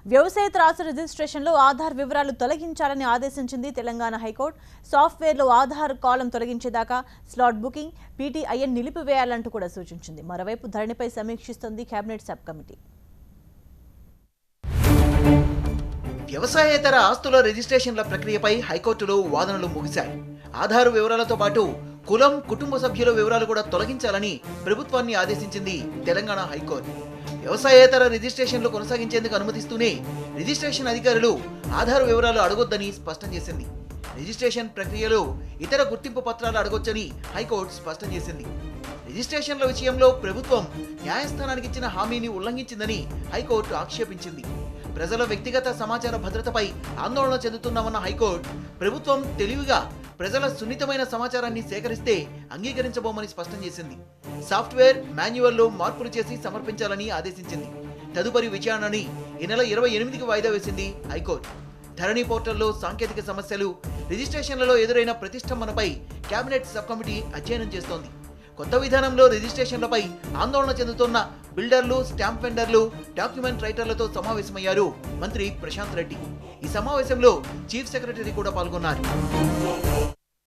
వ్యవసాయేతర ఆస్తుల రిజిస్ట్రేషన్లో ఆధార్ వివరాలు తొలగించాలని ఆదేశించింది తెలంగాణ హైకోర్టు సాఫ్ట్వేర్లో ఆధార్ కాలం తొలగించేదాకా స్లాట్ బుకింగ్ పీటీఐఎన్ నిలిపివేయాలంటూ కూడా సూచించింది మరోవైపు ధరణిపై సమీక్షిస్తోంది కేబినెట్ సబ్ కమిటీ వ్యవసాయేతర ఆస్తుల రిజిస్ట్రేషన్ల ప్రక్రియపై హైకోర్టులో వాదనలు ముగిశాయి ఆధార్ వివరాలతో పాటు కులం కుటుంబ సభ్యుల వివరాలు కూడా తొలగించాలని ప్రభుత్వాన్ని ఆదేశించింది తెలంగాణ హైకోర్టు వ్యవసాయేతర రిజిస్ట్రేషన్లు కొనసాగించేందుకు అనుమతిస్తూనే రిజిస్ట్రేషన్ అధికారులు ఆధార్ వివరాలు అడగొద్దని స్పష్టం చేసింది రిజిస్ట్రేషన్ ప్రక్రియలో ఇతర గుర్తింపు పత్రాలు అడగొచ్చని హైకోర్టు స్పష్టం చేసింది రిజిస్ట్రేషన్ల విషయంలో ప్రభుత్వం న్యాయస్థానానికి ఇచ్చిన హామీని ఉల్లంఘించిందని హైకోర్టు ఆక్షేపించింది ప్రజల వ్యక్తిగత సమాచార భద్రతపై ఆందోళన చెందుతున్నామన్న హైకోర్టు ప్రభుత్వం తెలివిగా ప్రజల సున్నితమైన సమాచారాన్ని సేకరిస్తే అంగీకరించబోమని స్పష్టం చేసింది సాఫ్ట్వేర్ మాన్యువల్లో మార్పులు చేసి సమర్పించాలని ఆదేశించింది తదుపరి విచారణని ఈ నెల ఇరవై ఎనిమిదికి వాయిదా వేసింది హైకోర్టు ధరణి పోర్టల్లో సాంకేతిక సమస్యలు రిజిస్ట్రేషన్లలో ఎదురైన ప్రతిష్టంభనపై కేబినెట్ సబ్ కమిటీ అధ్యయనం చేస్తోంది కొత్త విధానంలో రిజిస్ట్రేషన్లపై ఆందోళన చెందుతున్న బిల్డర్లు స్టాంప్ వెండర్లు డాక్యుమెంట్ రైటర్లతో సమావేశమయ్యారు మంత్రి ప్రశాంత్ రెడ్డి ఈ సమావేశంలో చీఫ్ సెక్రటరీ కూడా పాల్గొన్నారు